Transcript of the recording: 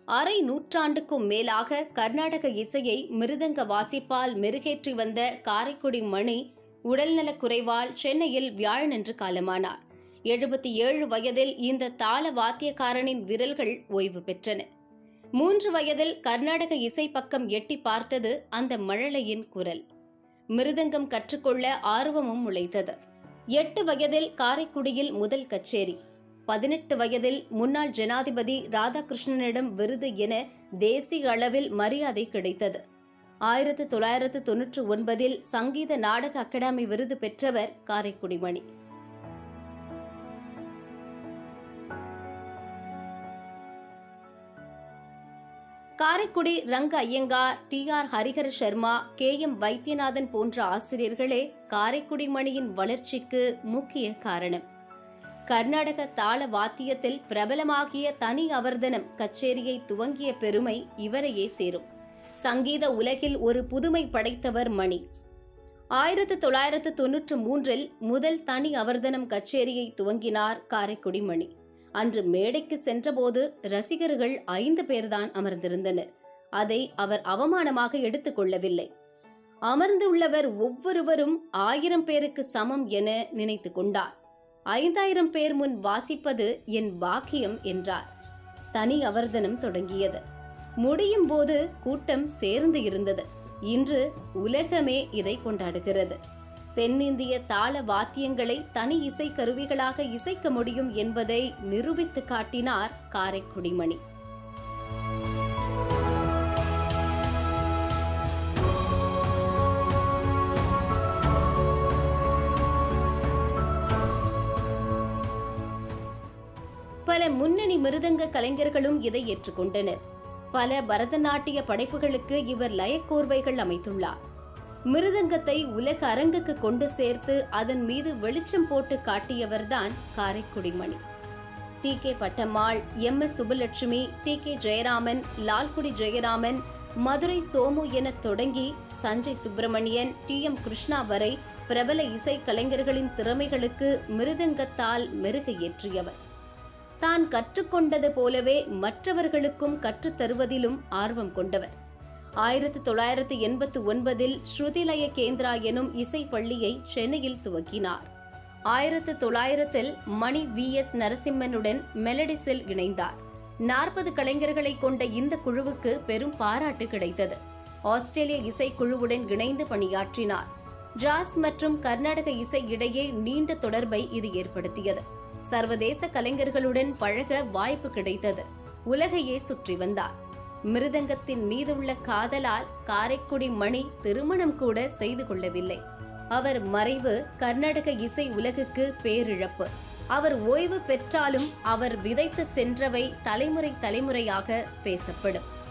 அரை நூற்றாண்டுக்கும் மேலாக கர்நாடக இசையை மிருதங்க வாசிப்பால் மெருகேற்றி வந்த காரைக்குடி மணி உடல்நலக் குறைவால் சென்னையில் வியாழனன்று காலமானார் எழுபத்தி ஏழு வயதில் இந்த தாள வாத்தியக்காரனின் விரல்கள் ஓய்வு பெற்றன மூன்று வயதில் கர்நாடக இசை பக்கம் எட்டி பார்த்தது அந்த மழலையின் குரல் மிருதங்கம் கற்றுக்கொள்ள ஆர்வமும் முளைத்தது எட்டு வயதில் காரைக்குடியில் முதல் கச்சேரி பதினெட்டு வயதில் முன்னாள் ஜனாதிபதி ராதாகிருஷ்ணனிடம் விருது என தேசிய அளவில் மரியாதை கிடைத்தது ஆயிரத்து தொள்ளாயிரத்து தொன்னூற்று ஒன்பதில் சங்கீத நாடக அகாடமி விருது பெற்றவர் Karaikudi Mani Karaikudi Ranga Iyengar T R Harihara Sharma K M Vaidyanathan போன்ற ஆசிரியர்களே காரைக்குடி மணியின் வளர்ச்சிக்கு முக்கிய காரணம் கர்நாடக தாள வாத்தியத்தில் பிரபலமாகிய தனி அவர்தனம் கச்சேரியை துவங்கிய பெருமை இவரையே சேரும் சங்கீத உலகில் ஒரு புதுமை படைத்தவர் மணி ஆயிரத்து தொள்ளாயிரத்து தொன்னூற்று மூன்றில் முதல் தனி அவர்தனம் கச்சேரியை துவங்கினார் காரைக்குடி மணி அன்று மேடைக்கு சென்றபோது ரசிகர்கள் ஐந்து பேர்தான் அமர்ந்திருந்தனர் அதை அவர் அவமானமாக எடுத்துக்கொள்ளவில்லை அமர்ந்துள்ளவர் ஒவ்வொருவரும் ஆயிரம் பேருக்கு சமம் என நினைத்து கொண்டார் ஐந்தாயிரம் பேர் முன் வாசிப்பது என் பாக்கியம் என்றார் தனி அவர்தனம் தொடங்கியது முடியும் போது கூட்டம் சேர்ந்து இருந்தது இன்று உலகமே இதை கொண்டாடுகிறது தென்னிந்திய தாள வாத்தியங்களை தனி இசை கருவிகளாக இசைக்க முடியும் என்பதை நிரூபித்து காட்டினார் காரைக்குடி மணி பல முன்னணி மிருதங்க கலைஞர்களும் இதை ஏற்றுக்கொண்டனர் பல பரதநாட்டிய படைப்புகளுக்கு இவர் லயக்கோர்வைகள் அமைத்துள்ளார் மிருதங்கத்தை உலக அரங்குக்கு கொண்டு சேர்த்து அதன் மீது வெளிச்சம் போட்டு காட்டியவர்தான் Karaikudi Mani D K Pattammal M S Subbulakshmi D K Jayaraman Lalgudi Jayaraman Madurai Somu என தொடங்கி சஞ்சய் சுப்பிரமணியன் டி எம் கிருஷ்ணா வரை பிரபல இசை கலைஞர்களின் திறமைகளுக்கு மிருதங்கத்தால் மெருகு ஏற்றியவர் தான் கற்றுக்கொண்டது போலவே மற்றவர்களுக்கும் கற்றுத்தருவதிலும் ஆர்வம் கொண்டவர் ஆயிரத்தி தொள்ளாயிரத்தி எண்பத்தி ஒன்பதில் ஸ்ருதிலய கேந்திரா எனும் இசை பள்ளியை சென்னையில் துவக்கினார் ஆயிரத்து தொள்ளாயிரத்தில் மணி வி எஸ் நரசிம்மனுடன் மெலடிஸில் இணைந்தார் நாற்பது கலைஞர்களை கொண்ட இந்த குழுவுக்கு பெரும் பாராட்டு கிடைத்தது ஆஸ்திரேலிய இசைக்குழுவுடன் இணைந்து பணியாற்றினார் ஜாஸ் மற்றும் கர்நாடக இசை இடையே நீண்ட தொடர்பை இது ஏற்படுத்தியது சர்வதேச கலைஞர்களுடன் பழக வாய்ப்பு கிடைத்தது உலகையே சுற்றி வந்தார் மிருதங்கத்தின் மீதுள்ள காதலால் காரைக்குடி மணி திருமணம் கூட செய்து கொள்ளவில்லை அவர் மறைவு கர்நாடக இசை உலகுக்கு பேரிழப்பு அவர் ஓய்வு பெற்றாலும் அவர் விதைத்து சென்றவை தலைமுறை தலைமுறையாக பேசப்படும்